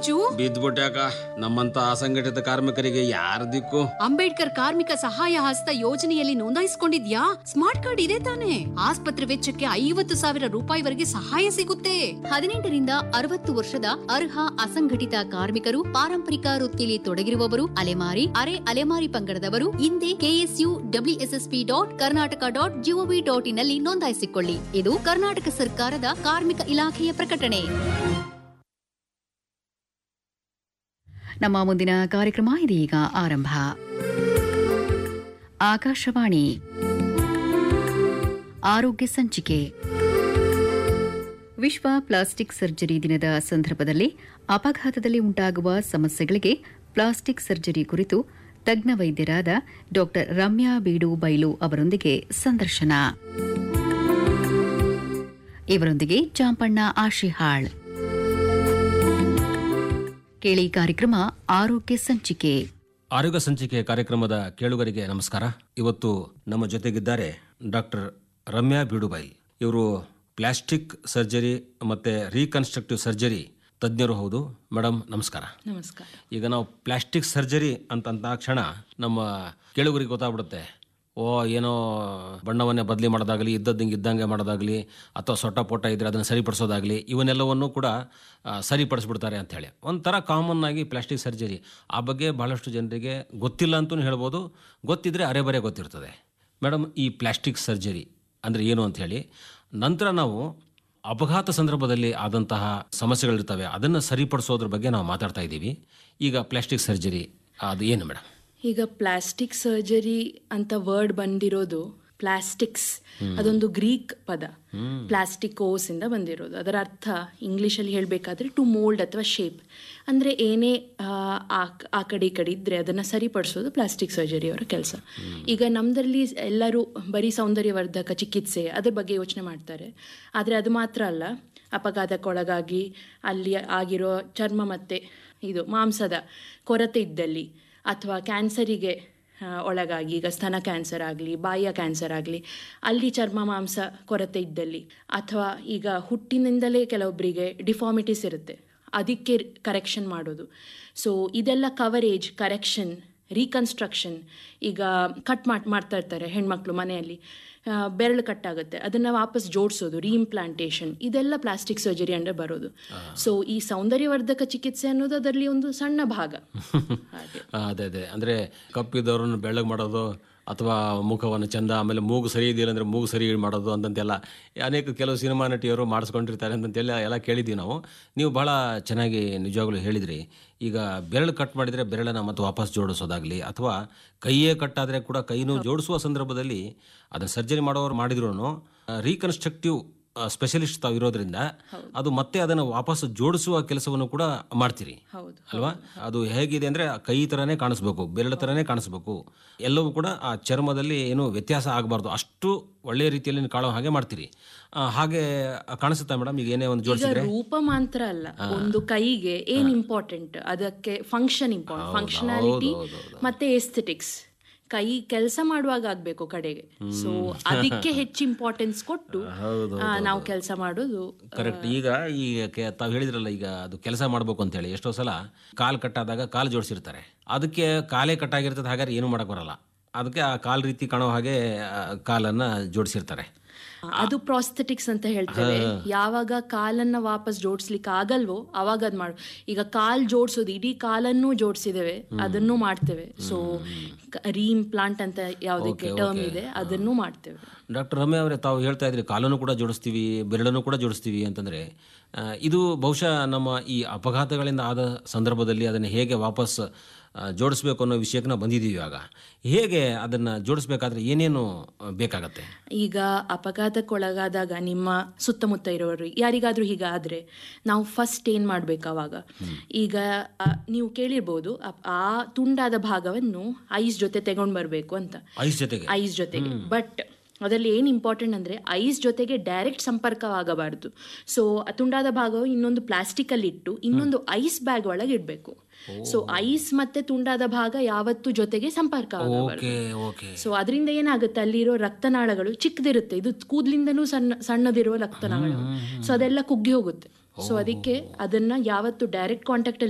ಹುಚ್ಚು ಬಿದ್ದ್ಬಿಟ್ಯಾಕ ನಮ್ಮಂತ ಅಸಂಘಟಿತ ಕಾರ್ಮಿಕರಿಗೆ ಯಾರ ದಿಕ್ಕು ಅಂಬೇಡ್ಕರ್ ಕಾರ್ಮಿಕ ಸಹಾಯ ಹಸ್ತ ಯೋಜನೆಯಲ್ಲಿ ನೋಂದಾಯಿಸಿಕೊಂಡಿದ್ಯಾ ಸ್ಮಾರ್ಟ್ ಕಾರ್ಡ್ ಇದೆ ತಾನೆ ಆಸ್ಪತ್ರೆ ವೆಚ್ಚಕ್ಕೆ ಐವತ್ತು ಸಾವಿರ ರೂಪಾಯಿವರೆಗೆ ಸಹಾಯ ಸಿಗುತ್ತೆ ಹದಿನೆಂಟರಿಂದ ಅರವತ್ತು ವರ್ಷದ ಅರ್ಹ ಅಸಂಘಟಿತ ಕಾರ್ಮಿಕರು ಪಾರಂಪರಿಕ ವೃತ್ತಿಯಲ್ಲಿ ತೊಡಗಿರುವವರು ಅಲೆಮಾರಿ ಅರೆ ಅಲೆಮಾರಿ ಪಂಗಡದವರು ಹಿಂದೆ KSU WSSP dot Karnataka dot GOV dot in ನಲ್ಲಿ ನೋಂದಾಯಿಸಿಕೊಳ್ಳಿ ಇದು ಕರ್ನಾಟಕ ಸರ್ಕಾರದ ಕಾರ್ಮಿಕ ಇಲಾಖೆಯ ಪ್ರಕಟಣೆ ನಮ್ಮ ಮುಂದಿನ ಕಾರ್ಯಕ್ರಮ ಇದೀಗ ಆರಂಭ ಆಕಾಶವಾಣಿ ಆರೋಗ್ಯ ಸಂಚಿಕೆ ವಿಶ್ವ ಪ್ಲಾಸ್ಟಿಕ್ ಸರ್ಜರಿ ದಿನದ ಸಂದರ್ಭದಲ್ಲಿ ಅಪಘಾತದಲ್ಲಿ ಉಂಟಾಗುವ ಸಮಸ್ಯೆಗಳಿಗೆ ಪ್ಲಾಸ್ಟಿಕ್ ಸರ್ಜರಿ ಕುರಿತು ತಜ್ಞ ವೈದ್ಯರಾದ ಡಾ ರಮ್ಯಾ ಬೀಡು ಬೈಲು ಅವರೊಂದಿಗೆ ಸಂದರ್ಶನ ಇವರೊಂದಿಗೆ ಚಾಂಪಣ್ಣ ಆಶಿಹಾಳ್ ಕೇಳಿ ಕಾರ್ಯಕ್ರಮ ಆರೋಗ್ಯ ಸಂಚಿಕೆ ಆರೋಗ್ಯ ಸಂಚಿಕೆ ಕಾರ್ಯಕ್ರಮದ ಕೇಳುಗರಿಗೆ ನಮಸ್ಕಾರ ಇವತ್ತು ನಮ್ಮ ಜೊತೆಗಿದ್ದಾರೆ ಡಾಕ್ಟರ್ ರಮ್ಯಾ ಬೀಡುಬಾಯಿ ಇವರು ಪ್ಲಾಸ್ಟಿಕ್ ಸರ್ಜರಿ ಮತ್ತೆ ರೀಕನ್ಸ್ಟ್ರಕ್ಟಿವ್ ಸರ್ಜರಿ ತಜ್ಞರು ಹೌದು ಮೇಡಮ್ ನಮಸ್ಕಾರ ನಮಸ್ಕಾರ ಈಗ ನಾವು ಪ್ಲಾಸ್ಟಿಕ್ ಸರ್ಜರಿ ಅಂತ ಅಂದಾಕ್ಷಣ ನಮ್ಮ ಕೇಳುಗರಿಗೆ ಗೊತ್ತಾಗ್ಬಿಡುತ್ತೆ ಓ ಏನೋ ಬಣ್ಣವನ್ನೇ ಬದಲಿ ಮಾಡೋದಾಗಲಿ ಇದ್ದದ್ದಂಗೆ ಇದ್ದಂಗೆ ಮಾಡೋದಾಗಲಿ ಅಥವಾ ಸೊಟ್ಟ ಪೊಟ್ಟ ಇದ್ರೆ ಅದನ್ನು ಸರಿಪಡಿಸೋದಾಗಲಿ ಇವನ್ನೆಲ್ಲವನ್ನು ಕೂಡ ಆ, ಸರಿಪಡಿಸ್ಬಿಡ್ತಾರೆ ಅಂಥೇಳಿ ಒಂಥರ ಕಾಮನ್ ಆಗಿ ಪ್ಲಾಸ್ಟಿಕ್ ಸರ್ಜರಿ ಆ ಬಗ್ಗೆ ಬಹಳಷ್ಟು ಜನರಿಗೆ ಗೊತ್ತಿಲ್ಲ ಅಂತಲೂ ಹೇಳ್ಬೋದು ಗೊತ್ತಿದ್ರೆ ಅರೆ ಬರೆ ಗೊತ್ತಿರ್ತದೆ ಮೇಡಮ್ ಈ ಪ್ಲಾಸ್ಟಿಕ್ ಸರ್ಜರಿ ಅಂದರೆ ಏನು ಅಂಥೇಳಿ ನಂತರ ನಾವು ಅಪಘಾತ ಸಂದರ್ಭದಲ್ಲಿ ಆದಂತಹ ಸಮಸ್ಯೆಗಳಿರ್ತವೆ ಅದನ್ನು ಸರಿಪಡಿಸೋದ್ರ ಬಗ್ಗೆ ನಾವು ಮಾತಾಡ್ತಾ ಇದ್ದೀವಿ ಈಗ ಪ್ಲಾಸ್ಟಿಕ್ ಸರ್ಜರಿ ಅದು ಏನು ಮೇಡಮ್ ಈಗ ಪ್ಲಾಸ್ಟಿಕ್ ಸರ್ಜರಿ ಅಂತ ವರ್ಡ್ ಬಂದಿರೋದು ಪ್ಲಾಸ್ಟಿಕ್ಸ್ ಅದೊಂದು ಗ್ರೀಕ್ ಪದ ಪ್ಲಾಸ್ಟಿಕೋಸ್ ಇಂದ ಬಂದಿರೋದು ಅದರ ಅರ್ಥ ಇಂಗ್ಲಿಷಲ್ಲಿ ಹೇಳಬೇಕಾದ್ರೆ ಟು ಮೋಲ್ಡ್ ಅಥವಾ ಶೇಪ್ ಅಂದ್ರೆ ಏನೇ ಆ, ಆ- ಆ ಕಡೆ ಈ ಕಡೆ ಇದ್ರೆ ಅದನ್ನ ಸರಿಪಡಿಸೋದು ಪ್ಲಾಸ್ಟಿಕ್ ಸರ್ಜರಿ ಅವರ ಕೆಲಸ ಈಗ ನಮ್ದಲ್ಲಿ ಎಲ್ಲರೂ ಬರೀ ಸೌಂದರ್ಯವರ್ಧಕ ಚಿಕಿತ್ಸೆ ಅದ್ರ ಬಗ್ಗೆ ಯೋಚನೆ ಮಾಡ್ತಾರೆ ಆದರೆ ಅದು ಮಾತ್ರ ಅಲ್ಲ ಅಪಘಾತಕ್ಕೊಳಗಾಗಿ ಅಲ್ಲಿ ಆಗಿರೋ ಚರ್ಮ ಮತ್ತೆ ಇದು ಮಾಂಸದ ಕೊರತೆ ಇದ್ದಲ್ಲಿ ಅಥವಾ ಕ್ಯಾನ್ಸರಿಗೆ ಆ, ಒಳಗಾಗಿ ಈಗ ಸ್ತನ ಕ್ಯಾನ್ಸರ್ ಆಗಲಿ ಬಾಯಿಯ ಕ್ಯಾನ್ಸರ್ ಆಗಲಿ ಅಲ್ಲಿ ಚರ್ಮ ಮಾಂಸ ಕೊರತೆ ಇದ್ದಲ್ಲಿ ಅಥವಾ ಈಗ ಹುಟ್ಟಿನಿಂದಲೇ ಕೆಲವೊಬ್ಬರಿಗೆ ಡಿಫಾರ್ಮಿಟೀಸ್ ಇರುತ್ತೆ ಅದಕ್ಕೆ ಕರೆಕ್ಷನ್ ಮಾಡೋದು ಸೊ ಇದೆಲ್ಲ ಕವರೇಜ್ ಕರೆಕ್ಷನ್ ರೀಕನ್ಸ್ಟ್ರಕ್ಷನ್ ಈಗ ಕಟ್ ಮಾಡ್ ಮಾಡ್ತಾ ಇರ್ತಾರೆ ಹೆಣ್ಮಕ್ಳು ಮನೆಯಲ್ಲಿ ಆ, ಬೆರಳು ಕಟ್ಟಾಗುತ್ತೆ ಅದನ್ನು ವಾಪಸ್ ಜೋಡಿಸೋದು ರೀಇಂಪ್ಲಾಂಟೇಷನ್ ಇದೆಲ್ಲ ಪ್ಲಾಸ್ಟಿಕ್ ಸರ್ಜರಿ ಅಂಡರ್ ಬರೋದು ಸೊ ಈ ಸೌಂದರ್ಯವರ್ಧಕ ಚಿಕಿತ್ಸೆ ಅನ್ನೋದು ಅದರಲ್ಲಿ ಒಂದು ಸಣ್ಣ ಭಾಗ ಹಾಗೆ ಆ, ಅದೇ ಅದೇ ಅಂದರೆ ಕಪ್ಪಿದ್ದವ್ರನ್ನ ಬೆಳ್ಳಗೆ ಮಾಡೋದು ಅಥವಾ ಮುಖವನ್ನು ಚಂದ ಆಮೇಲೆ ಮೂಗು ಸರಿ ಇದೆಯಲ್ಲ ಅಂದರೆ ಮೂಗು ಸರಿ ಮಾಡೋದು ಅಂತಂತೆಲ್ಲ ಅನೇಕ ಕೆಲವು ಸಿನಿಮಾ ನಟಿಯರು ಮಾಡಿಸ್ಕೊಂಡಿರ್ತಾರೆ ಅಂತಂತೆಲ್ಲ ಎಲ್ಲ ಕೇಳಿದ್ದೀವಿ ನಾವು ನೀವು ಭಾಳ ಚೆನ್ನಾಗಿ ನಿಜವಾಗ್ಲೂ ಹೇಳಿದ್ರಿ ಈಗ ಬೆರಳು ಕಟ್ ಮಾಡಿದರೆ ಬೆರಳನ್ನು ಮತ್ತೆ ವಾಪಸ್ ಜೋಡಿಸೋದಾಗಲಿ ಅಥವಾ ಕೈಯೇ ಕಟ್ಟಾದರೆ ಕೂಡ ಕೈನೂ ಜೋಡಿಸುವ ಸಂದರ್ಭದಲ್ಲಿ ಅದನ್ನು ಸರ್ಜರಿ ಮಾಡೋರು ಮಾಡಿದ್ರು ರೀಕನ್ಸ್ಟ್ರಕ್ಟಿವ್ ಸ್ಪೆಷಲಿಸ್ಟ್ ತಾವು ಇರೋದ್ರಿಂದ ಅದು ಮತ್ತೆ ಅದನ್ನು ವಾಪಸ್ ಜೋಡಿಸುವ ಕೆಲಸವನ್ನು ಕೂಡ ಮಾಡ್ತೀರಿ ಹೌದು ಅಲ್ವಾ ಅದು ಹೇಗಿದೆ ಅಂದ್ರೆ ಕೈ ತರನೇ ಕಾಣಿಸ್ಬೇಕು ಬೆರಳ ತರನೇ ಕಾಣಿಸ್ಬೇಕು ಎಲ್ಲವೂ ಕೂಡ ಆ ಚರ್ಮದಲ್ಲಿ ಏನು ವ್ಯತ್ಯಾಸ ಆಗಬಾರ್ದು ಅಷ್ಟು ಒಳ್ಳೆಯ ರೀತಿಯಲ್ಲಿ ಕಾಣೋ ಹಾಗೆ ಮಾಡ್ತೀರಿ ಆ, ಹಾಗೆ ಕಾಣಿಸುತ್ತಾ ಮೇಡಮ್ ಈಗ ಏನೇ ಒಂದು ಈಗ ಜೋಡಿಸಿದ್ರೆ ರೂಪ ಮಾತ್ರ ಅಲ್ಲ ಒಂದು ಕೈಗೆ ಏನ್ ಇಂಪಾರ್ಟೆಂಟ್ ಅದಕ್ಕೆ ಫಂಕ್ಷನ್ ಇಂಪಾರ್ಟೆಂಟ್ ಫಂಕ್ಷನಾಲಿಟಿ ಮತ್ತೆ ಎಸ್ಥೆಟಿಕ್ಸ್ ಕೈ ಕೆಲಸ ಮಾಡುವಾಗ ಆಗ್ಬೇಕು ಕಡೆಗೆ ಸೊ ಅದಕ್ಕೆ ಹೆಚ್ಚು ಇಂಪಾರ್ಟೆನ್ಸ್ ಕೊಟ್ಟು ಆ, ನಾವು ಕೆಲಸ ಮಾಡೋದು ಕರೆಕ್ಟ್ ಈಗ ಈ ಕೆ- ತಾವು ಹೇಳಿದ್ರಲ್ಲ ಈಗ ಅದು ಕೆಲಸ ಮಾಡ್ಬೇಕು ಅಂತ ಹೇಳಿ ಎಷ್ಟೋ ಸಲ ಕಾಲ್ ಕಟ್ಟಾದಾಗ ಕಾಲು ಜೋಡಿಸಿರ್ತಾರೆ ಅದಕ್ಕೆ ಕಾಲೇ ಕಟ್ಟಾಗಿರ್ತದೆ ಹಾಗಾದ್ರೆ ಏನು ಮಾಡಕ್ ಬರಲ್ಲ ಅದಕ್ಕೆ ಆ ಕಾಲ್ ರೀತಿ ಕಾಣೋ ಹಾಗೆ ಆ, ಕಾಲನ್ನ ಜೋಡಿಸಿರ್ತಾರೆ ಅದು ಪ್ರಾಸ್ಥೆಟಿಕ್ಸ್ ಅಂತ ಹೇಳ್ತೇವೆ ಯಾವಾಗ ಕಾಲನ್ನ ವಾಪಸ್ ಜೋಡಿಸ್ಲಿಕ್ಕೆ ಆಗಲ್ವೋ ಅವಾಗ ಅದ್ ಮಾಡು ಈಗ ಕಾಲ್ ಜೋಡಿಸೋದು ಇಡೀ ಕಾಲನ್ನು ಜೋಡಿಸಿದ್ದೇವೆ ಅದನ್ನು ಮಾಡ್ತೇವೆ ಸೊ ರೀಇಂಪ್ಲಾಂಟ್ ಅಂತ ಯಾವ್ದಕ್ಕೆ ಟರ್ಮ್ ಇದೆ ಅದನ್ನು ಮಾಡ್ತೇವೆ ಡಾಕ್ಟರ್ ರಮ್ಯ ಅವರೇ ತಾವು ಹೇಳ್ತಾ ಇದ್ರಿ ಕಾಲನ್ನು ಕೂಡ ಜೋಡಿಸ್ತೀವಿ ಬೆರಳನ್ನು ಕೂಡ ಜೋಡಿಸ್ತೀವಿ ಅಂತಂದ್ರೆ ಆ, ಇದು ಬಹುಶಃ ನಮ್ಮ ಈ ಅಪಘಾತಗಳಿಂದ ಆದ ಸಂದರ್ಭದಲ್ಲಿ ಅದನ್ನು ಹೇಗೆ ವಾಪಸ್ ಆ, ಜೋಡಿಸ್ಬೇಕು ಅನ್ನೋ ವಿಷಯಕ್ಕೆ ನಾವು ಬಂದಿದ್ದೀವಿ ಇವಾಗ ಹೇಗೆ ಅದನ್ನು ಜೋಡಿಸ್ಬೇಕಾದ್ರೆ ಏನೇನು ಆ, ಬೇಕಾಗತ್ತೆ ಈಗ ಅಪಘಾತಕ್ಕೊಳಗಾದಾಗ ನಿಮ್ಮ ಸುತ್ತಮುತ್ತ ಇರೋರು ಯಾರಿಗಾದ್ರೂ ಹೀಗಾದ್ರೆ ನಾವು ಫಸ್ಟ್ ಏನ್ ಮಾಡ್ಬೇಕು ಅವಾಗ ಈಗ ಆ, ನೀವು ಕೇಳಿರ್ಬೋದು ಆ- ಆ ತುಂಡಾದ ಭಾಗವನ್ನು ಐಸ್ ಜೊತೆ ತಗೊಂಡ್ ಬರ್ಬೇಕು ಅಂತ ಐಸ್ ಜೊತೆಗೆ ಐಸ್ ಜೊತೆಗೆ ಬಟ್ ಅದರಲ್ಲಿ ಏನು ಇಂಪಾರ್ಟೆಂಟ್ ಅಂದರೆ ಐಸ್ ಜೊತೆಗೆ ಡೈರೆಕ್ಟ್ ಸಂಪರ್ಕವಾಗಬಾರದು ಸೊ ತುಂಡಾದ ಭಾಗವು ಇನ್ನೊಂದು ಪ್ಲಾಸ್ಟಿಕಲ್ಲಿ ಇಟ್ಟು ಇನ್ನೊಂದು ಐಸ್ ಬ್ಯಾಗ್ ಒಳಗೆ ಇಡಬೇಕು ಸೊ ಐಸ್ ಮತ್ತೆ ತುಂಡಾದ ಭಾಗ ಯಾವತ್ತೂ ಜೊತೆಗೆ ಸಂಪರ್ಕ ಆಗಬಾರದು ಓಕೆ ಓಕೆ ಸೊ ಅದರಿಂದ ಏನಾಗುತ್ತೆ ಅಲ್ಲಿರೋ ರಕ್ತನಾಳಗಳು ಚಿಕ್ಕದಿರುತ್ತೆ ಇದು ಕೂದ್ಲಿಂದನೂ ಸಣ್ಣ ಸಣ್ಣದಿರುವ ರಕ್ತನಾಳಗಳು ಸೊ ಅದೆಲ್ಲ ಕುಗ್ಗಿ ಹೋಗುತ್ತೆ ಸೊ ಅದಕ್ಕೆ ಅದನ್ನ ಯಾವತ್ತು ಡೈರೆಕ್ಟ್ ಕಾಂಟ್ಯಾಕ್ಟ್ ಅಲ್ಲಿ